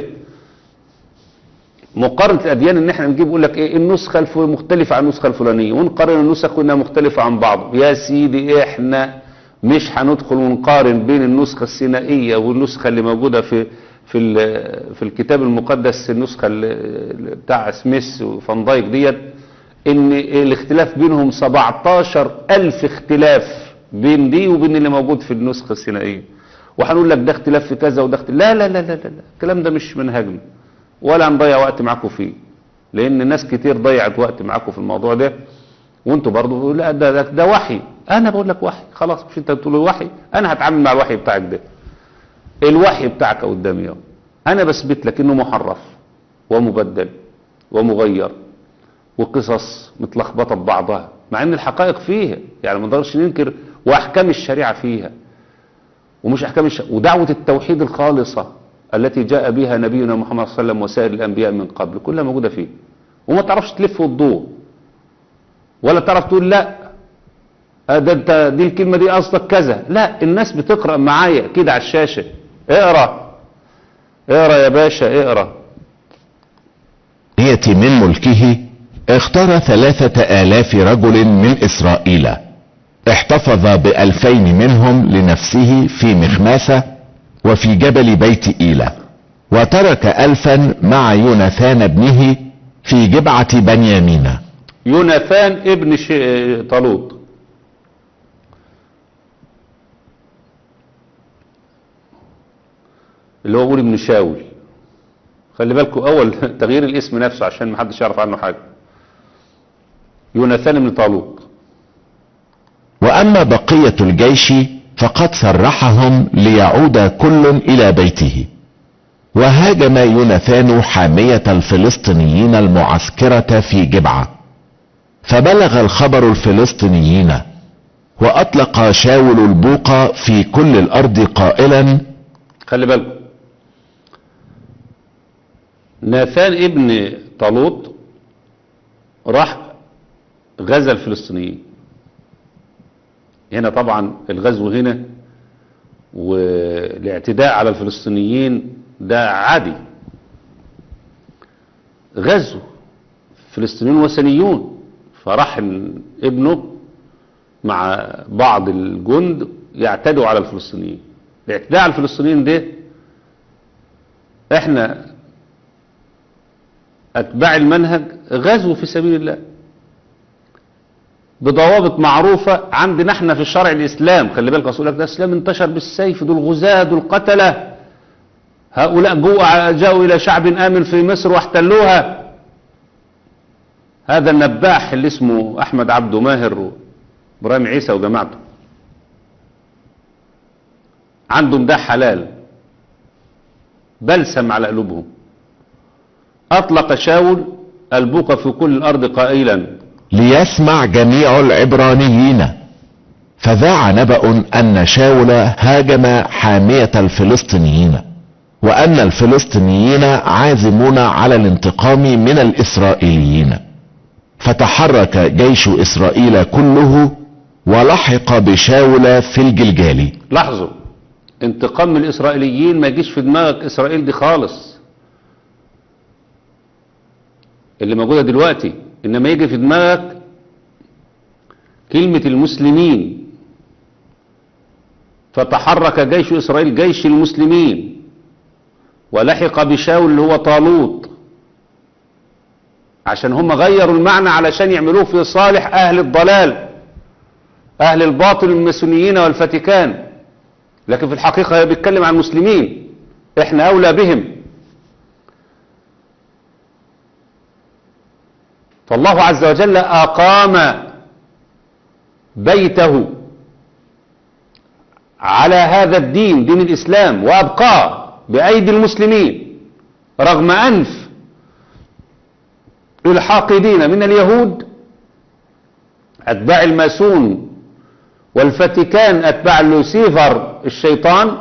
مقارنة الأديان إن إحنا نجيب يقول لك إيه النسخة الف- مختلفة عن النسخة الفلانية ونقارن النسخ وإنها مختلفة عن بعض يا سيدي إحنا مش هندخل ونقارن بين النسخة السينائية والنسخة اللي موجودة في في ال- في الكتاب المقدس النسخة ال- بتاع سميث وفان دايك ديت إن الاختلاف بينهم 17 ألف اختلاف بين دي وبين اللي موجود في النسخة السينائية وهنقول لك ده اختلاف في كذا وده اختلاف لا لا لا لا لا لا. الكلام ده مش منهجنا ولا نضيع وقت معاكم فيه لان ناس كتير ضيعت وقت معاكم في الموضوع ده وانتوا برضه لا ده, ده, ده وحي انا بقول لك وحي خلاص مش انت بتقول وحي انا هتعامل مع الوحي بتاعك ده الوحي بتاعك قدامي اهو انا بثبت لك انه محرف ومبدل ومغير وقصص متلخبطه ببعضها مع ان الحقائق فيها يعني ما نقدرش ننكر واحكام الشريعه فيها ومش احكام الش... ودعوه التوحيد الخالصه التي جاء بها نبينا محمد صلى الله عليه وسلم وسائر الانبياء من قبل كلها موجوده فيه وما تعرفش تلف وتدور ولا تعرف تقول لا آه ده انت دي الكلمه دي قصدك كذا لا الناس بتقرا معايا كده على الشاشه اقرا اقرا يا باشا اقرا الآية من ملكه اختار ثلاثة آلاف رجل من إسرائيل احتفظ بألفين منهم لنفسه في مخماسة وفي جبل بيت إيلة وترك ألفا مع يوناثان ابنه في جبعة بنيامين يوناثان ابن ش... طالوت اللي هو بيقول ابن شاول خلي بالكم اول تغيير الاسم نفسه عشان ما حدش يعرف عنه حاجه يوناثان ابن طالوت وأما بقية الجيش فقد سرحهم ليعود كل إلى بيته وهاجم يوناثان حامية الفلسطينيين المعسكرة في جبعة فبلغ الخبر الفلسطينيين وأطلق شاول البوق في كل الأرض قائلا خلي بالكم ناثان ابن طالوت راح غزا الفلسطينيين هنا طبعا الغزو هنا والاعتداء على الفلسطينيين ده عادي غزو فلسطينيون وثنيون فراح ال- ابنه مع بعض الجند يعتدوا على الفلسطينيين الاعتداء على الفلسطينيين ده احنا اتباع المنهج غزو في سبيل الله بضوابط معروفة عندنا احنا في الشرع الاسلام خلي بالك اقول لك ده الاسلام انتشر بالسيف دول غزاة دول قتلة هؤلاء جوع جاءوا الى شعب امن في مصر واحتلوها هذا النباح اللي اسمه احمد عبده ماهر وابراهيم عيسى وجماعته عندهم ده حلال بلسم على قلوبهم اطلق شاول البوق في كل الارض قائلا ليسمع جميع العبرانيين فذاع نبأ ان شاول هاجم حامية الفلسطينيين وان الفلسطينيين عازمون على الانتقام من الاسرائيليين فتحرك جيش اسرائيل كله ولحق بشاول في الجلجال لاحظوا انتقام من الاسرائيليين ما يجيش في دماغك اسرائيل دي خالص اللي موجودة دلوقتي انما يجي في دماغك كلمة المسلمين فتحرك جيش اسرائيل جيش المسلمين ولحق بشاول اللي هو طالوت عشان هم غيروا المعنى علشان يعملوه في صالح اهل الضلال اهل الباطل الماسونيين والفاتيكان لكن في الحقيقة هي بيتكلم عن المسلمين احنا اولى بهم فالله عز وجل اقام بيته على هذا الدين دين الاسلام وابقاه بايدي المسلمين رغم انف الحاقدين من اليهود اتباع الماسون والفاتيكان اتباع لوسيفر الشيطان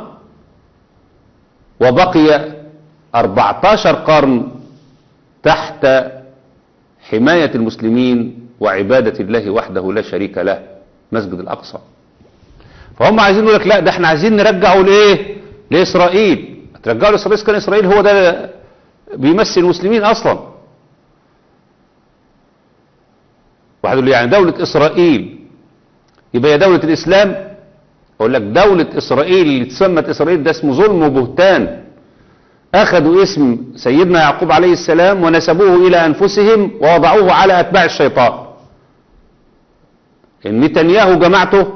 وبقي 14 قرن تحت حماية المسلمين وعبادة الله وحده لا شريك له مسجد الأقصى فهم عايزين يقول لك لا ده احنا عايزين نرجعه لايه لإسرائيل ترجعه لإسرائيل كان إسرائيل هو ده بيمثل المسلمين أصلا واحد يقول لي يعني دولة إسرائيل يبقى هي دولة الإسلام أقول لك دولة إسرائيل اللي تسمت إسرائيل ده اسمه ظلم وبهتان أخذوا اسم سيدنا يعقوب عليه السلام ونسبوه إلى أنفسهم ووضعوه على أتباع الشيطان إن نتنياهو جماعته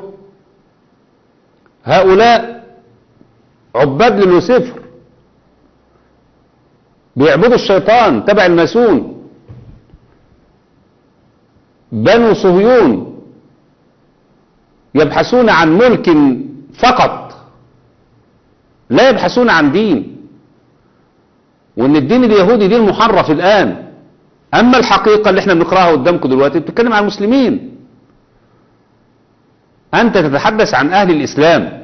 هؤلاء عباد للوسيفر بيعبدوا الشيطان تبع الماسون بنو صهيون يبحثون عن ملك فقط لا يبحثون عن دين وان الدين اليهودي دين محرف الان اما الحقيقة اللي احنا بنقراها قدامكم دلوقتي بتتكلم عن المسلمين انت تتحدث عن اهل الاسلام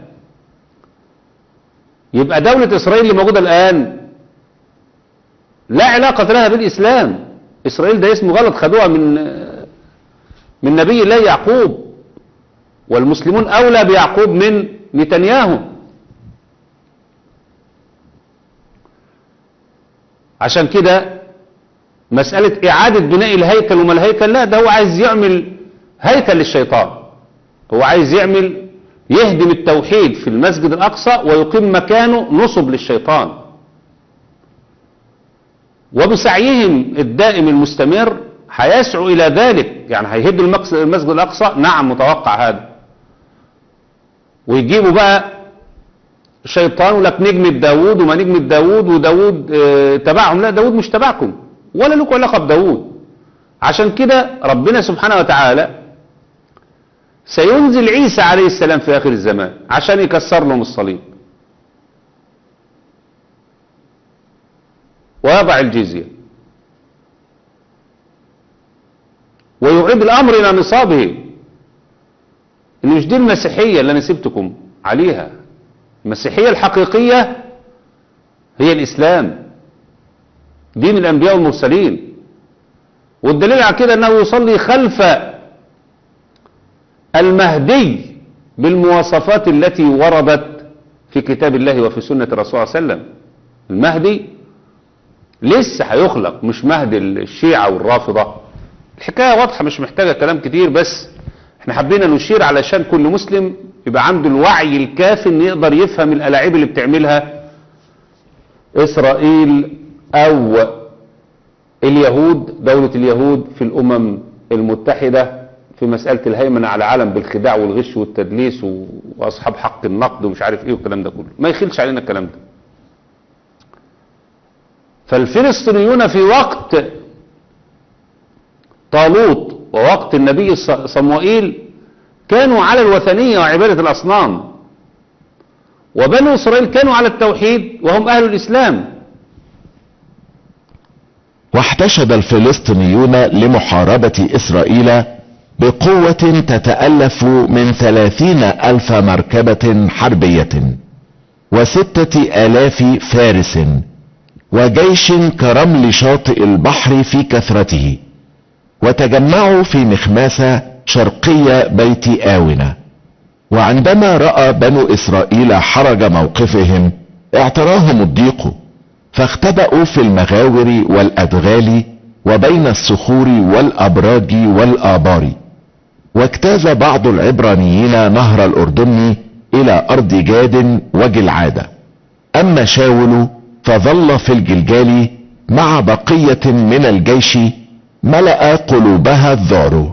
يبقى دولة اسرائيل اللي موجودة الان لا علاقة لها بالاسلام اسرائيل ده اسم غلط خدوها من من نبي الله يعقوب والمسلمون اولى بيعقوب من نتنياهو عشان كده مسألة إعادة بناء الهيكل وما الهيكل لا ده هو عايز يعمل هيكل للشيطان هو عايز يعمل يهدم التوحيد في المسجد الأقصى ويقيم مكانه نصب للشيطان وبسعيهم الدائم المستمر هيسعوا إلى ذلك يعني هيهدوا المسجد الأقصى نعم متوقع هذا ويجيبوا بقى الشيطان ولك نجمة داود وما نجمة داود وداود اه تبعهم لا داود مش تبعكم ولا لكم علاقة بداود عشان كده ربنا سبحانه وتعالى سينزل عيسى عليه السلام في آخر الزمان عشان يكسر لهم الصليب ويضع الجزية ويعيد الأمر إلى نصابه إن مش دي المسيحية اللي أنا سبتكم عليها المسيحية الحقيقية هي الإسلام دين الأنبياء والمرسلين والدليل على كده أنه يصلي خلف المهدي بالمواصفات التي وردت في كتاب الله وفي سنة الرسول صلى الله عليه وسلم المهدي لسه هيخلق مش مهدي الشيعة والرافضة الحكاية واضحة مش محتاجة كلام كتير بس احنا حبينا نشير علشان كل مسلم يبقى عنده الوعي الكافي ان يقدر يفهم الالاعيب اللي بتعملها اسرائيل او اليهود دولة اليهود في الامم المتحدة في مسألة الهيمنة على العالم بالخداع والغش والتدليس واصحاب حق النقد ومش عارف ايه والكلام ده كله ما يخلش علينا الكلام ده فالفلسطينيون في وقت طالوت ووقت النبي صموئيل كانوا على الوثنية وعبادة الأصنام وبنو إسرائيل كانوا على التوحيد وهم أهل الإسلام واحتشد الفلسطينيون لمحاربة إسرائيل بقوة تتألف من ثلاثين ألف مركبة حربية وستة آلاف فارس وجيش كرمل شاطئ البحر في كثرته وتجمعوا في مخماسة شرقية بيت آونة وعندما رأى بنو إسرائيل حرج موقفهم اعتراهم الضيق فاختبأوا في المغاور والأدغال وبين الصخور والأبراج والآبار واجتاز بعض العبرانيين نهر الأردن إلى أرض جاد وجلعادة أما شاول فظل في الجلجال مع بقية من الجيش ملأ قلوبها الذعر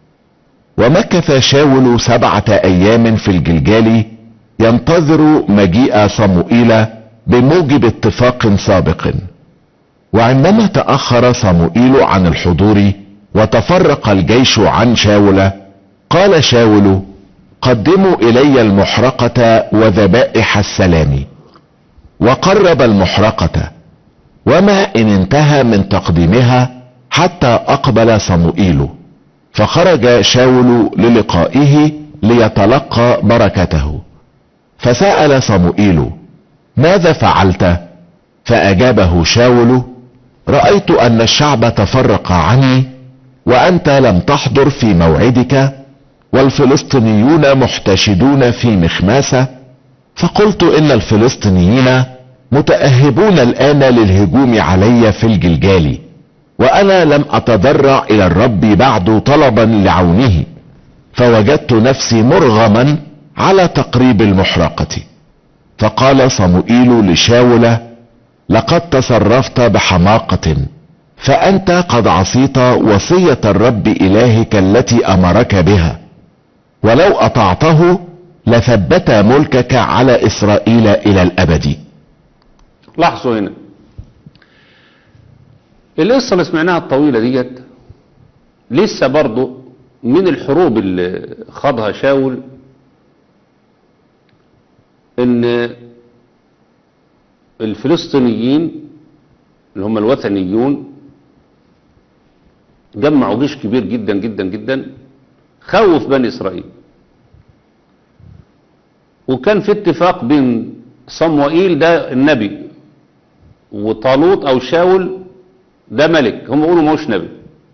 ومكث شاول سبعة ايام في الجلجال ينتظر مجيء صموئيل بموجب اتفاق سابق وعندما تأخر صموئيل عن الحضور وتفرق الجيش عن شاول قال شاول قدموا الي المحرقة وذبائح السلام وقرب المحرقة وما ان انتهى من تقديمها حتى اقبل صموئيل فخرج شاول للقائه ليتلقى بركته فسأل صموئيل ماذا فعلت فأجابه شاول رأيت أن الشعب تفرق عني وأنت لم تحضر في موعدك والفلسطينيون محتشدون في مخماسة فقلت إن الفلسطينيين متأهبون الآن للهجوم علي في الجلجال وانا لم اتضرع الى الرب بعد طلبا لعونه فوجدت نفسي مرغما على تقريب المحرقة فقال صموئيل لشاول لقد تصرفت بحماقة فانت قد عصيت وصية الرب الهك التي امرك بها ولو اطعته لثبت ملكك على اسرائيل الى الابد لاحظوا هنا القصة اللي سمعناها الطويلة ديت لسه برضو من الحروب اللي خاضها شاول ان الفلسطينيين اللي هم الوثنيون جمعوا جيش كبير جدا جدا جدا خوف بني اسرائيل وكان في اتفاق بين صموئيل ده النبي وطالوت او شاول ده ملك هم يقولوا موش نبي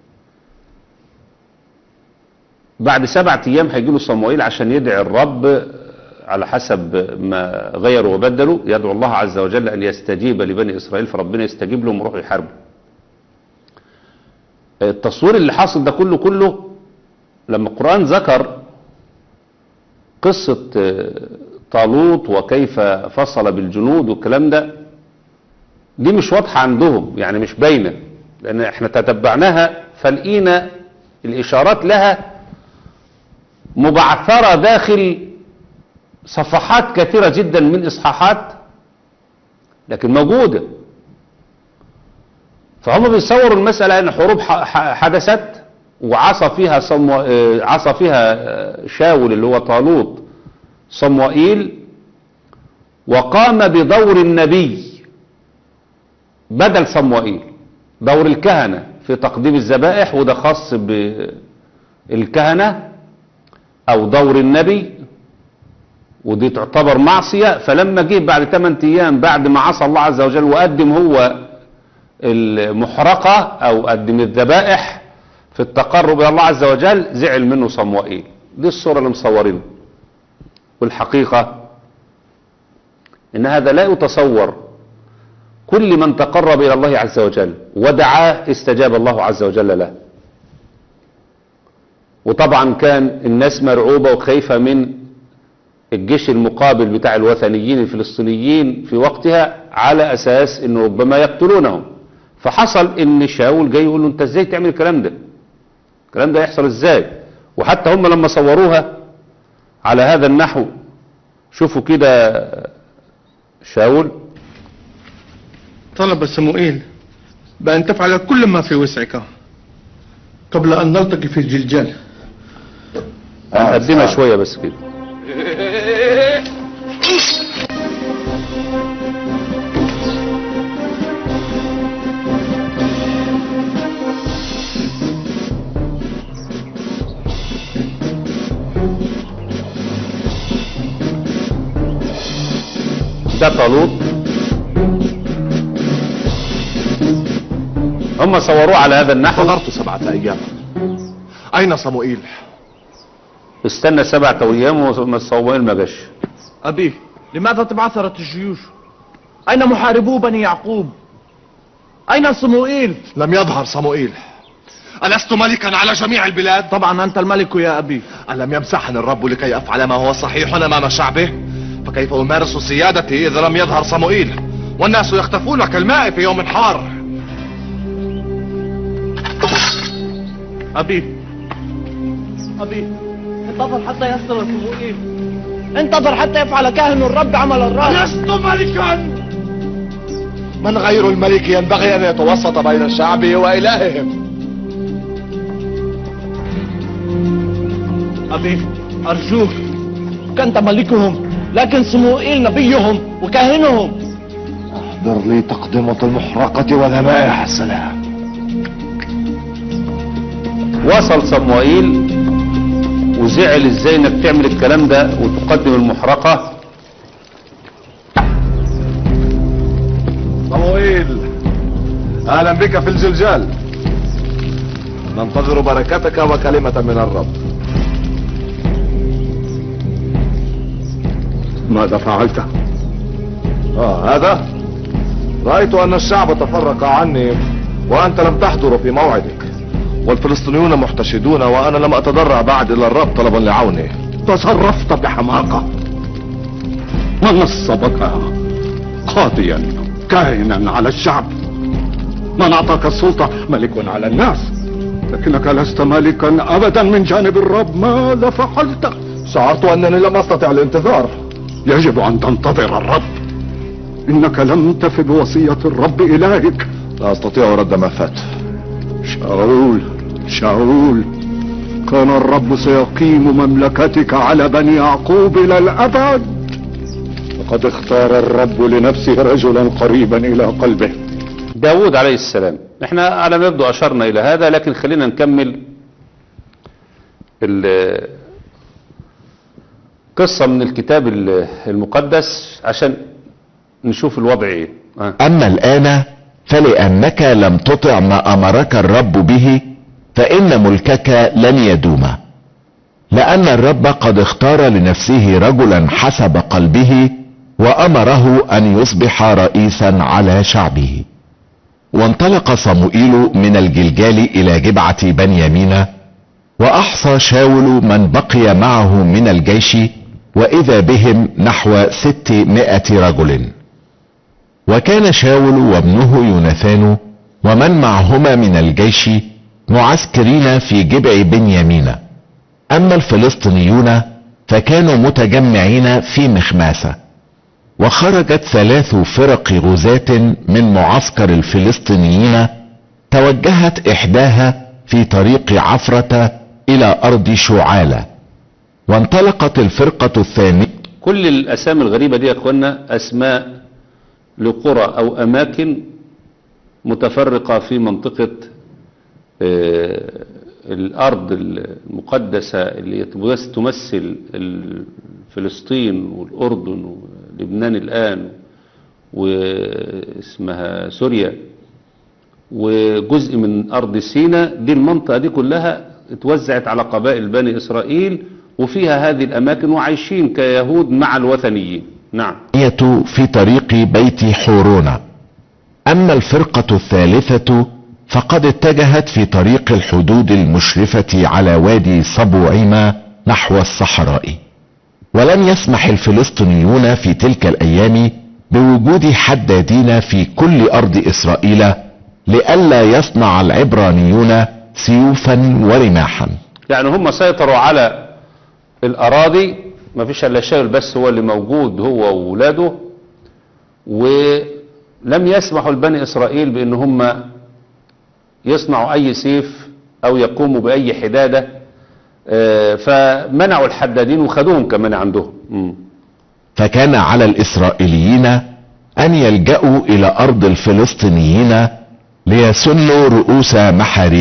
بعد سبعة ايام هيجي له صموئيل عشان يدعي الرب على حسب ما غيروا وبدلوا يدعو الله عز وجل ان يستجيب لبني اسرائيل فربنا يستجيب لهم ويروحوا يحاربوا التصوير اللي حاصل ده كله كله لما القرآن ذكر قصة طالوت وكيف فصل بالجنود والكلام ده دي مش واضحة عندهم يعني مش باينة لان احنا تتبعناها فلقينا الاشارات لها مبعثرة داخل صفحات كثيرة جدا من اصحاحات لكن موجودة فهم بيصوروا المسألة ان حروب حدثت وعصى فيها صمو... عصى فيها شاول اللي هو طالوت صموئيل وقام بدور النبي بدل صموئيل دور الكهنة في تقديم الذبائح وده خاص بالكهنة او دور النبي ودي تعتبر معصية فلما جه بعد 8 ايام بعد ما عصى الله عز وجل وقدم هو المحرقة او قدم الذبائح في التقرب الى الله عز وجل زعل منه صموئيل دي الصورة اللي مصورينها والحقيقة ان هذا لا يتصور كل من تقرب الى الله عز وجل ودعاه استجاب الله عز وجل له وطبعا كان الناس مرعوبة وخايفة من الجيش المقابل بتاع الوثنيين الفلسطينيين في وقتها على اساس انه ربما يقتلونهم فحصل ان شاول جاي يقول له انت ازاي تعمل الكلام ده الكلام ده يحصل ازاي وحتى هم لما صوروها على هذا النحو شوفوا كده شاول طلب سموئيل بأن تفعل كل ما في وسعك قبل أن نلتقي في الجلجال هنقدمها شوية بس كده ده طالوت هم صوروه على هذا النحو انتظرت سبعة أيام أين صموئيل؟ استنى سبعة ايام وما صوموئيل ما جاش أبي لماذا تبعثرت الجيوش أين محاربو بني يعقوب أين صموئيل لم يظهر صموئيل ألست ملكا على جميع البلاد؟ طبعا أنت الملك يا أبي ألم يمسحني الرب لكي أفعل ما هو صحيح أمام شعبه؟ فكيف أمارس سيادتي إذا لم يظهر صموئيل؟ والناس يختفون كالماء في يوم حار أبي أبي انتظر حتى يصل صموئيل انتظر حتى يفعل كاهن الرب عمل الرب لست ملكا من غير الملك ينبغي أن يتوسط بين شعبه وإلههم أبي أرجوك كنت ملكهم لكن صموئيل نبيهم وكاهنهم احضر لي تقدمة المحرقة وذبائح السلام وصل صموئيل وزعل ازاي انك تعمل الكلام ده وتقدم المحرقة صموئيل اهلا بك في الجلجال ننتظر بركتك وكلمة من الرب ماذا فعلت؟ آه هذا رأيت أن الشعب تفرق عني وأنت لم تحضر في موعدك والفلسطينيون محتشدون وأنا لم أتضرع بعد إلى الرب طلبا لعونه تصرفت بحماقة ونصبك قاضيا كاهنا على الشعب من اعطاك السلطة ملك على الناس لكنك لست ملكا ابدا من جانب الرب ماذا فعلت شعرت أنني لم أستطع الانتظار يجب ان تنتظر الرب انك لم تف بوصية الرب الهك لا أستطيع رد ما فات شاول شاول كان الرب سيقيم مملكتك على بني يعقوب الى الابد وقد اختار الرب لنفسه رجلا قريبا الى قلبه داود عليه السلام احنا على ما يبدو اشرنا الى هذا لكن خلينا نكمل ال- قصة من الكتاب ال- المقدس عشان نشوف الوضع ايه ها. أما الآن فلأنك لم تطع ما أمرك الرب به فإن ملكك لن يدوم لأن الرب قد اختار لنفسه رجلا حسب قلبه وأمره أن يصبح رئيسا على شعبه وانطلق صموئيل من الجلجال إلى جبعة بنيامين وأحصى شاول من بقي معه من الجيش وإذا بهم نحو ستمائة رجل وكان شاول وابنه يوناثان ومن معهما من الجيش معسكرين في جبع بنيامين اما الفلسطينيون فكانوا متجمعين في مخماسة وخرجت ثلاث فرق غزاة من معسكر الفلسطينيين توجهت احداها في طريق عفرة الى ارض شعالة وانطلقت الفرقة الثانية كل الاسامي الغريبة دي يا اخوانا اسماء لقرى او اماكن متفرقة في منطقة آه، الارض المقدسة اللي تمس- تمثل ال- فلسطين والاردن ولبنان الان واسمها سوريا وجزء من ارض سيناء دي المنطقة دي كلها اتوزعت على قبائل بني اسرائيل وفيها هذه الاماكن وعايشين كيهود مع الوثنيين نعم في طريق بيت حورون اما الفرقة الثالثة فقد اتجهت في طريق الحدود المشرفة على وادي صبوعيما نحو الصحراء ولم يسمح الفلسطينيون في تلك الايام بوجود حدادين في كل ارض اسرائيل لئلا يصنع العبرانيون سيوفا ورماحا يعني هم سيطروا على الأراضي ما فيش إلا شاول بس هو اللي موجود هو وولاده ولم يسمحوا لبني إسرائيل بأن هم يصنعوا أي سيف أو يقوموا بأي حدادة آه، فمنعوا الحدادين وخدوهم كمان عندهم مم. فكان على الاسرائيليين ان يلجأوا الى ارض الفلسطينيين ليسنوا رؤوس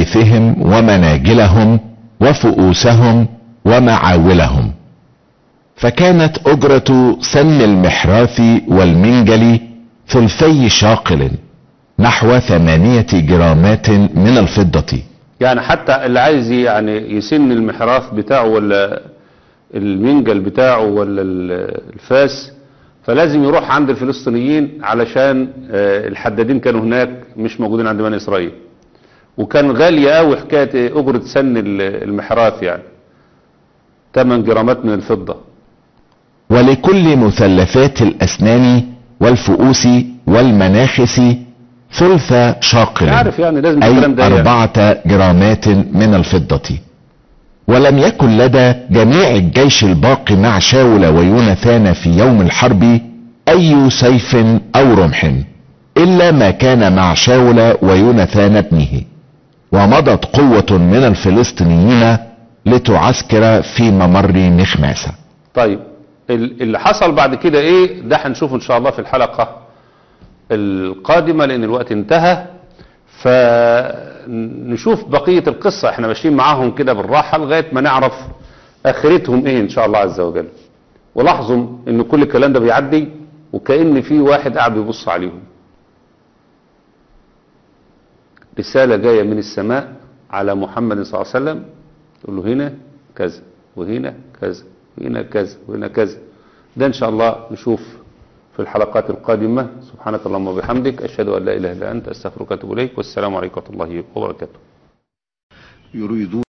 محاريثهم ومناجلهم وفؤوسهم ومعاولهم فكانت أجرة سن المحراث والمنجل ثلثي شاقل نحو ثمانية جرامات من الفضة يعني حتى اللي عايز يعني يسن المحراث بتاعه ولا المنجل بتاعه ولا ال- الفاس فلازم يروح عند الفلسطينيين علشان آه، الحدادين كانوا هناك مش موجودين عند بني اسرائيل وكان غالية قوي حكاية اجرة سن ال- المحراث يعني 8 جرامات من الفضة ولكل مثلثات الأسنان والفؤوس والمناخس ثلث شاقل عارف يعني لازم أي الكلام ده يعني. أربعة جرامات من الفضة ولم يكن لدى جميع الجيش الباقي مع شاول ويوناثان في يوم الحرب أي سيف أو رمح إلا ما كان مع شاول ويوناثان ابنه ومضت قوة من الفلسطينيين لتعسكر في ممر مخماسة طيب ال- اللي حصل بعد كده ايه ده هنشوفه ان شاء الله في الحلقة القادمة لان الوقت انتهى فنشوف بقية القصة احنا ماشيين معاهم كده بالراحة لغاية ما نعرف اخرتهم ايه ان شاء الله عز وجل ولاحظوا ان كل الكلام ده بيعدي وكأن في واحد قاعد بيبص عليهم رسالة جاية من السماء على محمد صلى الله عليه وسلم يقول له هنا كذا وهنا كذا وهنا كذا وهنا كذا ده ان شاء الله نشوف في الحلقات القادمة سبحانك اللهم وبحمدك أشهد أن لا إله إلا أنت أستغفرك وأتوب إليك والسلام عليكم ورحمة الله وبركاته يريدون